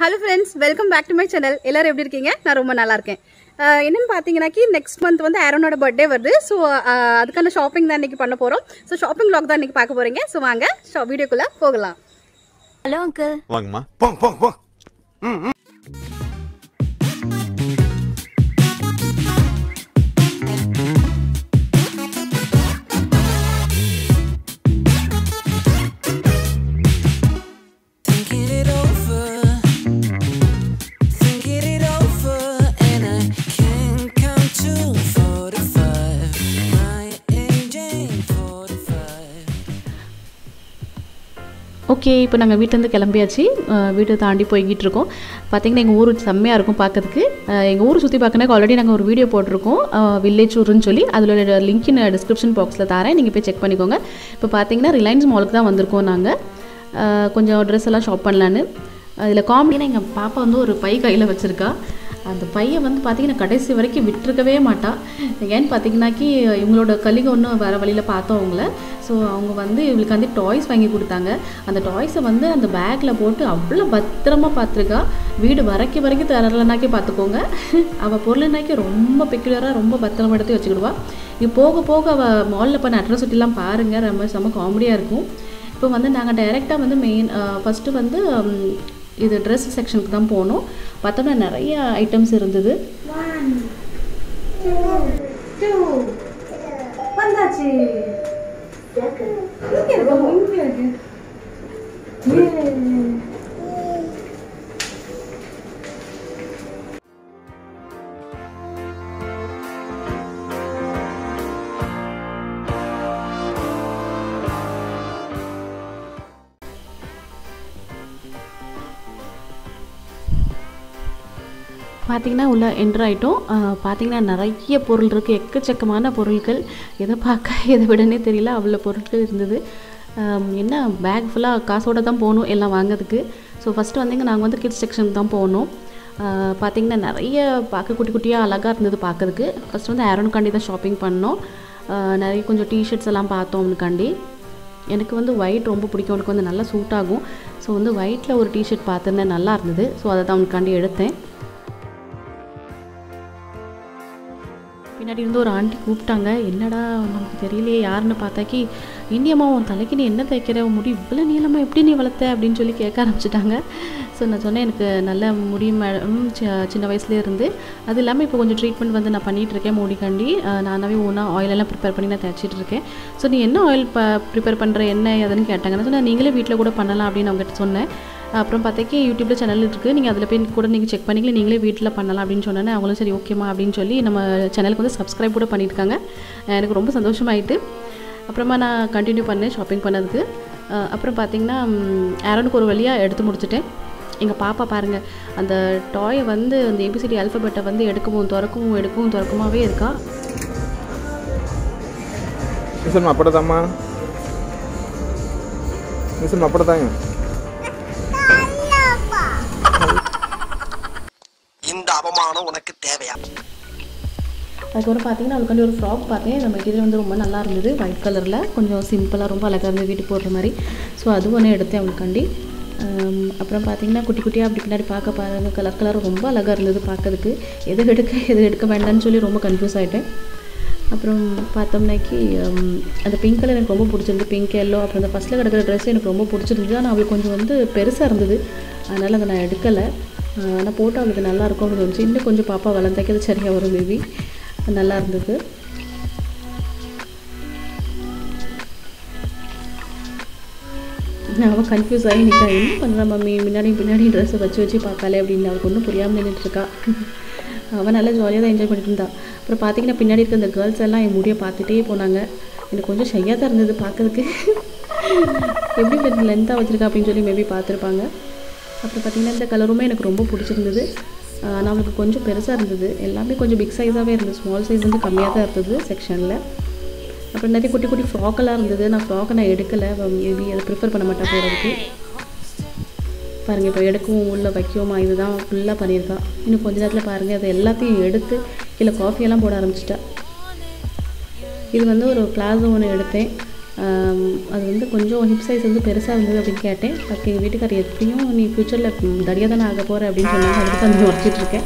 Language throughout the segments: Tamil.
Hello friends welcome back to my channel எல்லாரும் எப்படி இருக்கீங்க நான் ரொம்ப நல்லா இருக்கேன் அஹ் என்னன்னு பார்த்தீங்கன்னாக்கி நெக்ஸ்ட் மந்த் வந்து ஆரோனோட பர்த்டே வருது ஸோ அதுக்கான ஷாப்பிங் தான் இன்னைக்கு பண்ண போகிறோம் ஸோ ஷாப்பிங் லாக் தான் இன்னைக்கு பார்க்க போகிறீங்க ஸோ வாங்க ஷா வீடியோக்குள்ளே போகலாம் ஹலோ அங்கிள் வாங்கம்மா போங்க போங்க போங்க Thinking it over, thinking it over, and I can't count to forty-five. My engine forty-five. Okay இப்போ நாங்கள் வீட்டிலேருந்து கிளம்பியாச்சு அஹ் வீட்டை தாண்டி போய்கிட்டு இருக்கோம் பார்த்தீங்கன்னா எங்கள் ஊர் செம்மையாக இருக்கும் பார்க்கறதுக்கு எங்கள் ஊர் சுற்றி பார்க்கறதுக்கு ஆல்ரெடி நாங்கள் ஒரு வீடியோ போட்டிருக்கோம் வில்லேஜ் ஊருன்னு சொல்லி அதில் லிங்க் நான் டிஸ்கிரிப்ஷன் பாக்ஸில் தரேன் நீங்கள் போய் செக் பண்ணிக்கோங்க இப்போ பார்த்தீங்கன்னா ரிலையன்ஸ் மாலுக்கு தான் வந்திருக்கோம் நாங்கள் கொஞ்சம் ட்ரெஸ் எல்லாம் ஷாப் பண்ணலான்னு அதில் காமெடினா எங்கள் பாப்பா வந்து ஒரு பை கையில் வச்சுருக்கா அந்த பையை வந்து பார்த்தீங்கன்னா கடைசி வரைக்கும் விட்டுருக்கவே மாட்டா ஏன்னு பார்த்தீங்கன்னாக்கி இவங்களோட கலிக ஒன்றும் வேறு வழியில் பார்த்தோம் அவங்கள ஸோ அவங்க வந்து இவளுக்கு வந்து டாய்ஸ் வாங்கி கொடுத்தாங்க அந்த டாய்ஸை வந்து அந்த பேக்கில் போட்டு அவ்வளோ பத்திரமா பார்த்துருக்கா வீடு வரைக்கும் வரைக்கும் தரலனாக்கி பார்த்துக்கோங்க அவள் பொருள்னாக்கி ரொம்ப பெக்குலராக ரொம்ப பத்திரமா எடுத்து வச்சுக்கிடுவா இது போக போக அவள் மாலில் பண்ண அட்ரஸிட்டிலாம் பாருங்கள் ரொம்ப செம்ம காமெடியாக இருக்கும் இப்போ வந்து நாங்கள் டைரெக்டாக வந்து மெயின் ஃபஸ்ட்டு வந்து ம், இது ட்ரெஸ் செக்ஷனுக்கு தான் போனோம் பார்த்தோம்னா நிறைய ஐட்டம்ஸ் இருந்தது வந்தாச்சு பார்த்தீங்கன்னா உள்ள என்ட்ரு ஆகிட்டோம் பார்த்தீங்கன்னா நிறைய பொருள் இருக்குது எக்கச்சக்கமான பொருட்கள் எதை பார்க்க எதை விடனே தெரியல அவ்வளோ பொருட்கள் இருந்தது ஆம், என்ன பேக் ஃபுல்லாக காசோட தான் போகணும் எல்லாம் வாங்குறதுக்கு ஸோ ஃபஸ்ட்டு வந்தீங்க நாங்கள் வந்து கிட்ஸ் செக்ஷனுக்கு தான் போனோம் ஆஹ், பார்த்தீங்கன்னா நிறைய பார்க்க குட்டி குட்டியாக அழகாக இருந்தது பார்க்கறதுக்கு ஃபஸ்ட்டு வந்து ஆரோனுக்காண்டி தான் ஷாப்பிங் பண்ணோம் ஆஹ், நிறைய கொஞ்சம் டிஷர்ட்ஸ் எல்லாம் பார்த்தோம் அவனுக்காண்டி எனக்கு வந்து ஒயிட் ரொம்ப பிடிக்கும் அவனுக்கு வந்து நல்லா சூட் ஆகும் ஸோ வந்து ஒயிட்டில் ஒரு டிஷர்ட் பார்த்துருந்தேன் நல்லா இருந்தது ஸோ அதை தான் அவனுக்காண்டி எடுத்தேன் பின்னாடி இருந்து ஒரு ஆண்டி கூப்பிட்டாங்க என்னடா நமக்கு தெரியலையே யாருன்னு பார்த்தாக்கி இந்தியம்மா உன் தலைக்கு நீ என்ன தைக்கிற உன் முடி இவ்வளோ நீளமாக எப்படி நீ வளர்த்த அப்படின்னு சொல்லி கேட்க ஆரம்பிச்சிட்டாங்க ஸோ நான் சொன்னேன் எனக்கு நல்ல முடி மேடம் சின்ன வயசுலேயே இருந்து அது இல்லாமல் இப்போ கொஞ்சம் ட்ரீட்மெண்ட் வந்து நான் பண்ணிகிட்டு இருக்கேன் முடிக்காண்டி அஹ் நானாவே ஓனாக ஆயிலெல்லாம் ப்ரிப்பேர் பண்ணி நான் தைச்சிட்டு இருக்கேன் ஸோ நீ என்ன ஆயில் ப ப்ரிப்பேர் பண்ணுற என்ன எதுன்னு கேட்டாங்க நான் சொன்னேன் நீங்களே வீட்டில் கூட பண்ணலாம் அப்படின்னு அவங்ககிட்ட சொன்னேன் அப்புறம் பார்த்தாக்கி யூடியூப்பில் சேனல் இருக்குது நீங்கள் அதில் போய் கூட நீங்கள் செக் பண்ணிக்கலாம் நீங்களே வீட்டில் பண்ணலாம் அப்படின்னு சொன்னேன் அவங்களும் சரி ஓகேம்மா அப்படின்னு சொல்லி நம்ம சேனலுக்கு வந்து சப்ஸ்கிரைப் கூட பண்ணியிருக்காங்க அஹ் எனக்கு ரொம்ப சந்தோஷமாயிட்டு அப்புறமா நான் கண்டினியூ பண்ணேன் ஷாப்பிங் பண்ணதுக்கு அஹ் அப்புறம் பார்த்தீங்கன்னா ஆரோனுக்கு ஒரு வழியாக எடுத்து முடிச்சிட்டேன் எங்கள் பாப்பா பாருங்கள் அந்த டாயை வந்து அந்த ஏபிசிடி அல்ஃபபெட்டை வந்து எடுக்கவும் திறக்கவும் எடுக்கவும் திறக்கமாவே இருக்கா மிஷன் அப்படிதாம்மா மிஷன் அப்படிதாங்க இந்த அவமானம் உனக்கு தேவையா அதுக்கப்புறம் பார்த்தீங்கன்னா அவளுக்காண்டி ஒரு ஃப்ராக் பார்த்தேன் அந்த மெட்டீரியல் வந்து ரொம்ப நல்லா இருந்தது ஒயிட் கலரில் கொஞ்சம் சிம்பிளாக ரொம்ப அழகாக இருந்தது வீட்டுக்கு போடுற மாதிரி ஸோ அது ஒன்று எடுத்தேன் அவளுக்காண்டி ஆம், அப்புறம் பார்த்தீங்கன்னா குட்டி குட்டியாக அப்படி பின்னாடி பார்க்க பாருங்க கலர் கலர் ரொம்ப அழகாக இருந்தது பார்க்கறதுக்கு எது எடுக்க எது எடுக்க வேண்டாம்னு சொல்லி ரொம்ப கன்ஃபியூஸ் ஆகிட்டேன் அப்புறம் பார்த்தோம்னாக்கி ஹம், அந்த பிங்க் கலர் எனக்கு ரொம்ப பிடிச்சிருந்து பிங்க் எல்லோ அப்புறம் அந்த ஃபஸ்ட்டில் கிடக்கிற ட்ரெஸ் எனக்கு ரொம்ப பிடிச்சிருந்தது ஆனால் அவளுக்கு கொஞ்சம் வந்து பெருசாக இருந்தது அதனால் அதை நான் எடுக்கலை ஆனால் போட்டு அவளுக்கு நல்லா இருக்கும் அப்படின்னு தோணுச்சு இன்னும் கொஞ்சம் பாப்பா வளர்ந்தாக்கி அது சரியாக வரும் பேபி நல்லா இருந்தது அவள் கன்ஃபியூஸ் ஆகி நிற்கா என்ன பண்ணுறா மம்மி முன்னாடி பின்னாடி ட்ரெஸ்ஸை வச்சு வச்சு பார்க்காளே அப்படின்னு அவளுக்கு ஒன்றும் புரியாமல் நின்றுட்டு இருக்கா அவள் நல்லா ஜாலியாக தான் என்ஜாய் பண்ணிட்டு இருந்தா அப்புறம் பார்த்தீங்கன்னா பின்னாடி இருக்க இந்த கேர்ள்ஸ் எல்லாம் என் முடியை பார்த்துட்டே போனாங்க எனக்கு கொஞ்சம் ஷையாக தான் இருந்தது பார்க்கறதுக்கு எப்படி கொஞ்சம் லென்த்தாக வச்சுருக்கா அப்படின்னு சொல்லி மேபி பார்த்துருப்பாங்க அப்புறம் பார்த்தீங்கன்னா இந்த கலருமே எனக்கு ரொம்ப பிடிச்சிருந்தது ஆனால் அவளுக்கு கொஞ்சம் பெருசாக இருந்தது எல்லாமே கொஞ்சம் பிக் சைஸாகவே இருந்தது ஸ்மால் சைஸ் வந்து கம்மியாக தான் இருந்தது செக்ஷனில் அப்புறம் நிறைய குட்டி குட்டி ஃப்ராக்கெல்லாம் இருந்தது நான் ஃப்ராக்கை நான் எடுக்கலை மேபி அதை ப்ரிஃபர் பண்ண மாட்டா போகிறதுக்கு பாருங்கள் இப்போ எடுக்கவும் உள்ளே வைக்கவும் இதுதான் ஃபுல்லாக பண்ணியிருக்கா இன்னும் கொஞ்ச நேரத்தில் பாருங்கள் அதை எல்லாத்தையும் எடுத்து கீழே காஃபியெல்லாம் போட ஆரம்பிச்சிட்டா இது வந்து ஒரு பிளாசோ ஒன்று எடுத்தேன் ஆம், அது வந்து கொஞ்சம் ஹிப் சைஸ் வந்து பெருசாக இருந்தது அப்படின்னு கேட்டேன் அதுக்கு எங்கள் வீட்டுக்காரர் எப்படியும் நீ ஃப்யூச்சரில் தடியாக தானே ஆக போகிற அப்படின்னு சொன்னாங்க அதுக்கு வந்து உடச்சிட்டு இருக்கேன்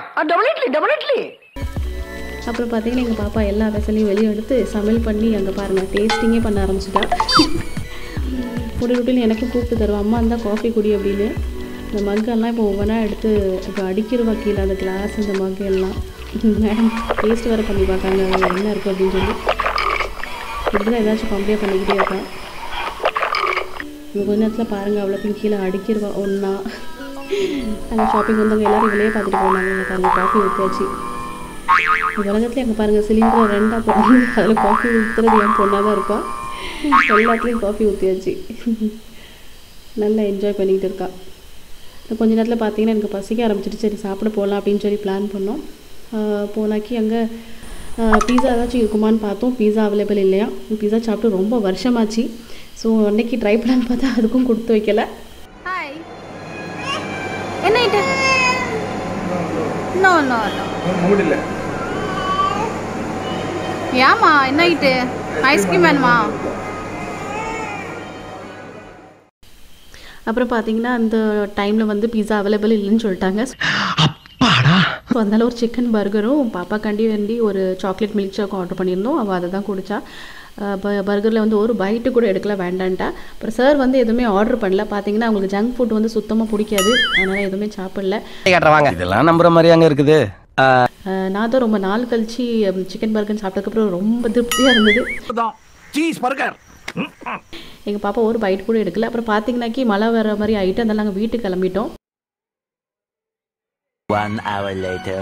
அப்புறம் பார்த்தீங்கன்னா எங்கள் பாப்பா எல்லா வெசலையும் வெளியே எடுத்து சமையல் பண்ணி அங்கே பாருங்கள் டேஸ்டிங்கே பண்ண ஆரம்பிச்சிட்டா குடி குடின்னு எனக்கும் கூப்பிட்டு தருவோம் அம்மா இருந்தால் காஃபி குடி அப்படின்னு இந்த மக்கெல்லாம் இப்போ ஒவ்வொன்றா எடுத்து இப்போ அடிக்கிறவா கீழே அந்த கிளாஸ் இந்த மக்கு எல்லாம் மேடம் டேஸ்ட் வேறு பண்ணி பார்க்காங்க அதுல என்ன இருக்குது அப்படின்னு சொல்லி இப்படி தான் ஏதாச்சும் கம்ப்ளீட் பண்ணிக்கிட்டே இருப்பேன் இங்கே கொஞ்ச நேரத்தில் பாருங்கள் அவ்வளோத்தையும் கீழே அடிக்கிறவா ஒன்றா அந்த ஷாப்பிங் வந்தவங்க எல்லாரும் வெளியே பார்த்துட்டு போனாங்க எனக்கு அங்கே காஃபி ஊற்றியாச்சு உலகத்துல எங்கே பாருங்கள் சிலிண்டரை ரெண்டாக போடுறாங்க அதில் காஃபி ஊற்றுறது என் பொண்ணாக தான் இருப்பா எல்லாத்துலேயும் காஃபி ஊற்றியாச்சு நல்லா என்ஜாய் பண்ணிக்கிட்டு இருக்கா இன்னும் கொஞ்ச நேரத்தில் பார்த்தீங்கன்னா எனக்கு பசிக்க ஆரம்பிச்சிட்டு சரி சாப்பிட போகலாம் அப்படின்னு சொல்லி பிளான் பண்ணோம் ஆஹ் போனாக்கி அங்கே பீஸா ஏதாச்சும் இருக்குமான்னு பார்த்தோம் பீஸா அவைலபிள் இல்லையா பீஸா சாப்பிட்டு ரொம்ப வருஷமாச்சு ஸோ அன்னைக்கு ட்ரை பண்ணலான்னு பார்த்தா அதுக்கும் கொடுத்து வைக்கல ஹாய் என்ன ஐட்டு நோ நோ நோ மூடு இல்லை ஏமா என்ன ஐட்டு ஐஸ்கிரீம் வேணுமா அப்புறம் பார்த்தீங்கன்னா அந்த டைமில் வந்து பீஸா அவைலபிள் இல்லைன்னு சொல்லிட்டாங்க ஸோ அதனால ஒரு சிக்கன் பர்கரும் பாப்பாக்காண்டி வேண்டி ஒரு சாக்லேட் மில்க் ஷேக்கும் ஆர்டர் பண்ணியிருந்தோம் அவள் அதை தான் குடிச்சா பர்கரில் வந்து ஒரு பைட்டு கூட எடுக்கல வேண்டான்ட்டா அப்புறம் சார் வந்து எதுவுமே ஆர்டர் பண்ணல பார்த்தீங்கன்னா அவங்களுக்கு ஜங்க் ஃபுட் வந்து சுத்தமாக பிடிக்காது அதனால் எதுவுமே சாப்பிடல இதெல்லாம் நம்புற மாதிரி அங்க இருக்குது அஹ் நான் தான் ரொம்ப நாள் கழிச்சு சிக்கன் பர்கர் சாப்பிட்டதுக்கப்புறம் ரொம்ப திருப்தியாக இருந்தது சீஸ் பர்கர் எங்கள் பாப்பா ஒரு பைட் கூட எடுக்கல அப்புறம் பார்த்தீங்கன்னாக்கி மழை வர மாதிரி ஆகிட்டு அதனால நாங்கள் வீட்டுக்கு கிளம்பிட்டோம் one hour later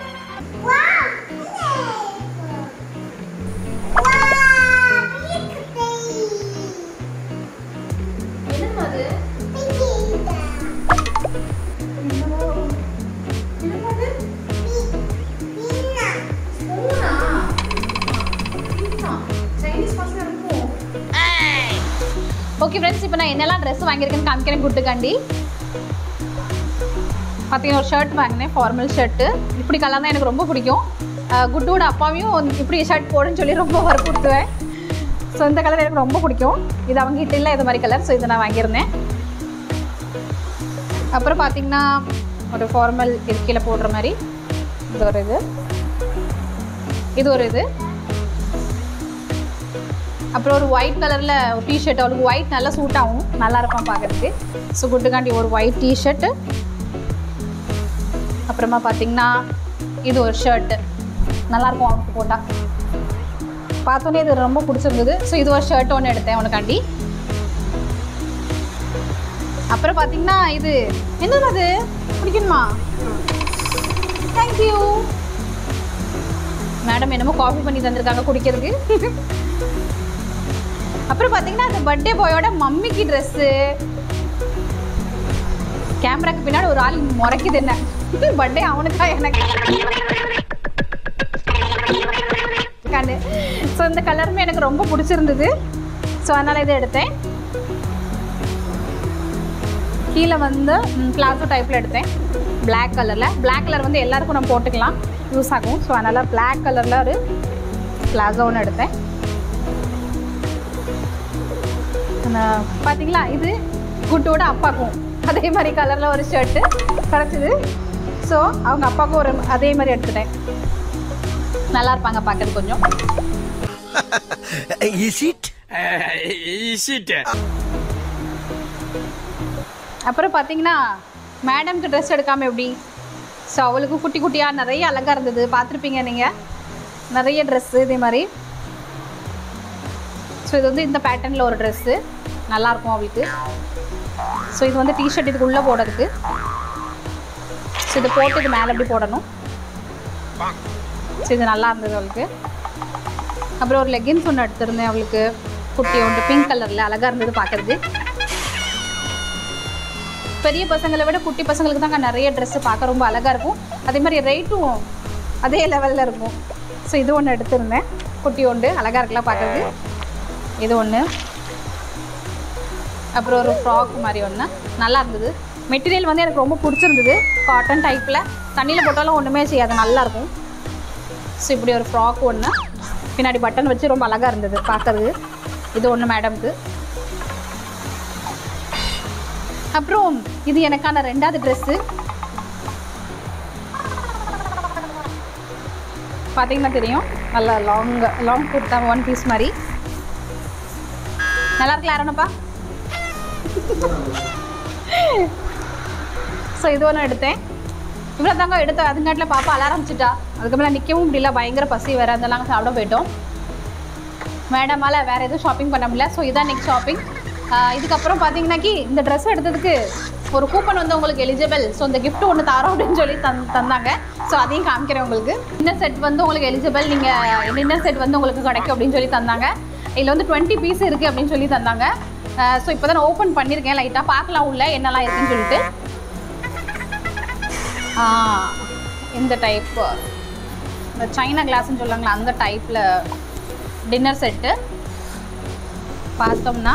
okay friends இப்போ நான் என்னெல்லாம் ட்ரெஸ் வாங்கியிருக்கேன்னு காமிக்கிறேன் குட்டுக்காண்டி பார்த்தீங்கன்னா ஒரு ஷர்ட் வாங்கினேன் ஃபார்மல் ஷர்ட்டு இப்படி கலர் தான் எனக்கு ரொம்ப பிடிக்கும் அஹ் குட்டோட அப்பாவையும் இப்படி ஷர்ட் போடுன்னு சொல்லி ரொம்ப வற்புறுத்துவேன் ஸோ இந்த கலர் எனக்கு ரொம்ப பிடிக்கும் இது அவங்க கிட்ட இல்லை இது மாதிரி கலர் ஸோ இதை நான் வாங்கியிருந்தேன் அப்புறம் பார்த்தீங்கன்னா ஒரு ஃபார்மல் இது கீழே போடுற மாதிரி இது ஒரு இது இது ஒரு இது அப்புறம் ஒரு ஒயிட் கலரில் ஒரு டிஷர்ட் அவளுக்கு ஒயிட் நல்லா சூட் ஆகும் நல்லா இருக்கும் பார்க்கறதுக்கு ஸோ குட்டுக்காண்டி ஒரு ஒயிட் டிஷர்ட்டு அப்புறமா பார்த்தீங்கன்னா இது ஒரு ஷர்ட்டு நல்லாயிருக்கும் அவனுக்கு போட்டால் பார்த்தோன்னே இது ரொம்ப பிடிச்சிருந்தது ஸோ இது ஒரு ஷர்ட் ஒன்று எடுத்தேன் உனக்காண்டி அப்புறம் பார்த்தீங்கன்னா இது என்னது அது பிடிக்கணுமா தேங்க்யூ மேடம் என்னமோ காஃபி பண்ணி தந்திருக்காங்க குடிக்கிறதுக்கு அப்புறம் பார்த்தீங்கன்னா அந்த பர்த்டே பாயோட மம்மிக்கு ட்ரெஸ்ஸு கேமராக்கு பின்னாடி ஒரு ஆள் முறைக்குது என்ன பர்த்டே அவனுக்கா எனக்கு ஸோ இந்த கலருமே எனக்கு ரொம்ப பிடிச்சிருந்தது ஸோ அதனால் இதை எடுத்தேன் கீழே வந்து பிளாசோ டைப்பில் எடுத்தேன் Black கலரில் Black கலர் வந்து எல்லாருக்கும் நம்ம போட்டுக்கலாம் யூஸ் ஆகும் ஸோ அதனால் Black கலரில் ஒரு பிளாசோ ஒன்று எடுத்தேன் ஆனா, பாத்தீங்களா இது குட்டோட அப்பாக்கும் அதே மாதிரி கலரில் ஒரு ஷர்ட்டு கிடச்சிது ஸோ அவங்க அப்பாவுக்கும் ஒரு அதே மாதிரி எடுத்துட்டேன் நல்லா இருப்பாங்க பார்க்கறது கொஞ்சம் இஸ் இட் இஸ் இட் அப்புறம் பார்த்தீங்கன்னா மேடம்க்கு ட்ரெஸ் எடுக்காமல் எப்படி ஸோ அவளுக்கு குட்டி குட்டியாக நிறைய அழகாக இருந்தது பார்த்துருப்பீங்க நீங்கள் நிறைய ட்ரெஸ்ஸு இதே மாதிரி ஸோ இது வந்து இந்த பேட்டர்னில் ஒரு ட்ரெஸ்ஸு நல்லாயிருக்கும் அவளுக்கு ஸோ இது வந்து டிஷர்ட் இதுக்கு உள்ளே போடுறதுக்கு ஸோ இதை போட்டு இது மேலே எப்படி போடணும் ஸோ இது நல்லா இருந்தது அவளுக்கு அப்புறம் ஒரு லெகின்ஸ் ஒன்று எடுத்திருந்தேன் அவளுக்கு குட்டி ஒன்று பிங்க் கலரில் அழகாக இருந்தது பார்க்குறது பெரிய பசங்களை விட குட்டி பசங்களுக்கு தாங்க நிறைய ட்ரெஸ்ஸு பார்க்க ரொம்ப அழகாக இருக்கும் அதே மாதிரி ரேட்டும் அதே லெவலில் இருக்கும் ஸோ இது ஒன்று எடுத்திருந்தேன் குட்டி ஒன்று அழகாக இருக்கலாம் பார்க்கறது இது ஒன்று அப்புறம் ஒரு ஃப்ராக் மாதிரி ஒன்று நல்லா இருந்தது மெட்டீரியல் வந்து எனக்கு ரொம்ப பிடிச்சிருந்தது காட்டன் டைப்பில் தண்ணியில் போட்டாலும் ஒன்றுமே செய்யாது நல்லாயிருக்கும் ஸோ இப்படி ஒரு ஃப்ராக் ஒன்று பின்னாடி பட்டன் வச்சு ரொம்ப அழகாக இருந்தது பார்க்கறது இது ஒன்று மேடம்க்கு அப்புறம் இது எனக்கான ரெண்டாவது ட்ரெஸ்ஸு பார்த்தீங்கன்னா தெரியும் நல்ல long long kurta one piece மாதிரி நல்லா இருக்குல்ல அரணப்பா ஸோ இது ஒன்று எடுத்தேன் இவ்வளோ தாங்க எடுத்தேன் அதுங்காட்டில் பாப்பா அழ ஆரம்பிச்சிட்டா அதுக்கப்புறம் நிற்கவும் முடியல பயங்கர பசி வேறு அதெல்லாம் சாப்பிட போயிட்டோம் மேடமால் வேறு எதுவும் ஷாப்பிங் பண்ண முடியல ஸோ இதான் நெக்ஸ்ட் ஷாப்பிங் இதுக்கப்புறம் பார்த்தீங்கன்னாக்கி இந்த ட்ரெஸ் எடுத்ததுக்கு ஒரு கூப்பன் வந்து உங்களுக்கு எலிஜிபிள் ஸோ இந்த gift ஒன்று தரோம் அப்படின்னு சொல்லி தந் தந்தாங்க ஸோ அதையும் காமிக்கிறேன் உங்களுக்கு இன்னர் செட் வந்து உங்களுக்கு எலிஜிபிள் நீங்கள் இன்னர் செட் வந்து உங்களுக்கு கிடைக்கும் அப்படின்னு சொல்லி தந்தாங்க இதில் வந்து டுவெண்ட்டி பீஸ் இருக்குது அப்படின்னு சொல்லி தந்தாங்க ஸோ இப்போ தான் ஓப்பன் பண்ணியிருக்கேன் லைட்டாக பார்க்கலாம் உள்ள என்னெல்லாம் இருக்குன்னு சொல்லிட்டு ஆ, இந்த டைப் இந்த சைனா கிளாஸ்ன்னு சொல்லுவாங்களா அந்த டைப்பில் டின்னர் செட்டு பார்த்தோம்னா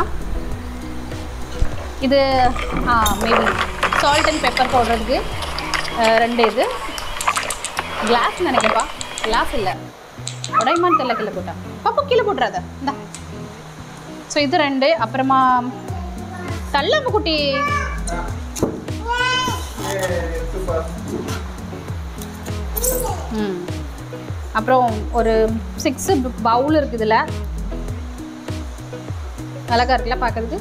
இது மேபி சால்ட் அண்ட் பெப்பர் போடுறதுக்கு அஹ், ரெண்டு இது கிளாஸ் நினைக்கப்பா கிளாஸ் இல்லை உடைமான்னு தெரியல கீழே போட்டா பாப்பா கீழே போட்டுறாத இந்தா ஸோ இது ரெண்டு அப்புறமா தள்ளம்பு குட்டி ம் அப்புறம் ஒரு சிக்ஸ் பவுல் இருக்குது இதில் அழகா இருக்குல்ல பார்க்கறதுக்கு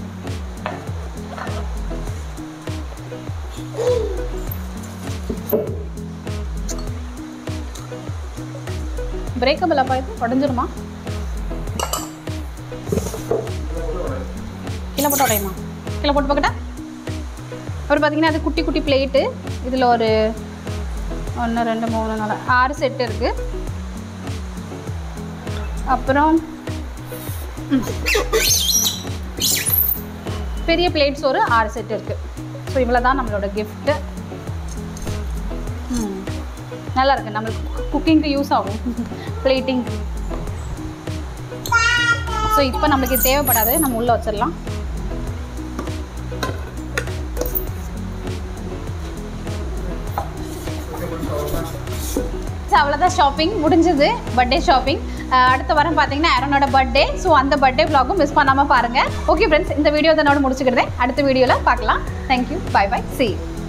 பிரேக்கபிள் அப்பா இது உடஞ்சிருமா கீழே போட்டு உடையுமா கீழே போட்டு பார்க்கட்டா அப்புறம் பார்த்தீங்கன்னா அது குட்டி குட்டி பிளேட்டு இதில் ஒரு ஒன்று ரெண்டு மூணு நாலு ஆறு செட்டு இருக்குது அப்புறம் ம். பெரிய பிளேட்ஸ் ஒரு ஆறு செட் இருக்குது ஸோ இவ்வளோ தான் நம்மளோட கிஃப்ட்டு நல்லா இருக்கு நம்மளுக்கு குக்கிங்க்கு யூஸ் ஆகும் பிளேட்டிங் ஸோ இப்போ நம்மளுக்கு இது தேவைப்படாது நம்ம உள்ளே வச்சிடலாம் ஸோ அவ்வளோதான் ஷாப்பிங் முடிஞ்சது பர்த்டே ஷாப்பிங் அடுத்த வாரம் பார்த்தீங்கன்னா ஆரோனோட பர்த்டே ஸோ அந்த பர்த்டே vlog-உம் மிஸ் பண்ணாமல் பாருங்கள் ஓகே ஃப்ரெண்ட்ஸ் இந்த வீடியோ தன்னோட முடிச்சுக்கிறேன் அடுத்த வீடியோவில் பார்க்கலாம் thank you bye bye see you